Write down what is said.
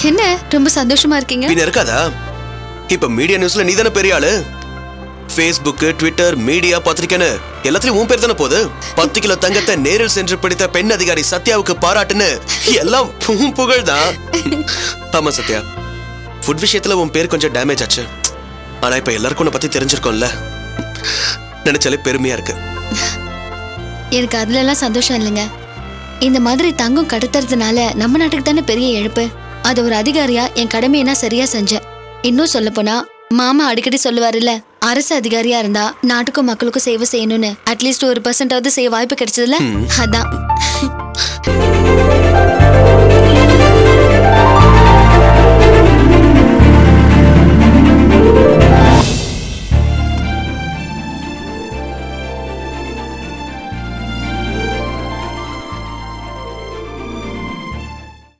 என்ன ரொம்ப சந்தோஷமா இருக்கீங்க பின்ன இருக்காதா இப்ப மீடியா நியூஸ்ல நீ தானே பெரிய ஆளு ஃபேஸ்புக் ட்விட்டர் மீடியா பத்திரிக்கைன்னு எல்லாத்துலயும் உன் பேர் தானே போகுது பத்து கிலோ தங்கத்தை நேரில் சென்று பிடித்த பெண் அதிகாரி சத்யாவுக்கு பாராட்டுன்னு எல்லாம் உன் புகழ் தான் ஆமா சத்யா ஃபுட் விஷயத்துல உன் பேர் கொஞ்சம் டேமேஜ் ஆச்சு ஆனா இப்ப எல்லாருக்கும் உன்னை பத்தி தெரிஞ்சிருக்கோம்ல நினைச்சாலே பெருமையா இருக்கு எனக்கு அதுல எல்லாம் சந்தோஷம் இல்லைங்க இந்த மாதிரி தங்கம் கடத்துறதுனால நம்ம நாட்டுக்கு தானே பெரிய இழப்பு அது ஒரு அதிகாரியா என் கடமையை நான் சரியா செஞ்சேன் இன்னும் சொல்ல போனா மாமா அடிக்கடி சொல்லுவாருல்ல அரசு அதிகாரியா இருந்தா நாட்டுக்கும் மக்களுக்கும் சேவை செய்யணும்னு அட்லீஸ்ட் ஒரு பர்சன்டாவது செய்ய வாய்ப்பு கிடைச்சதுல அதான்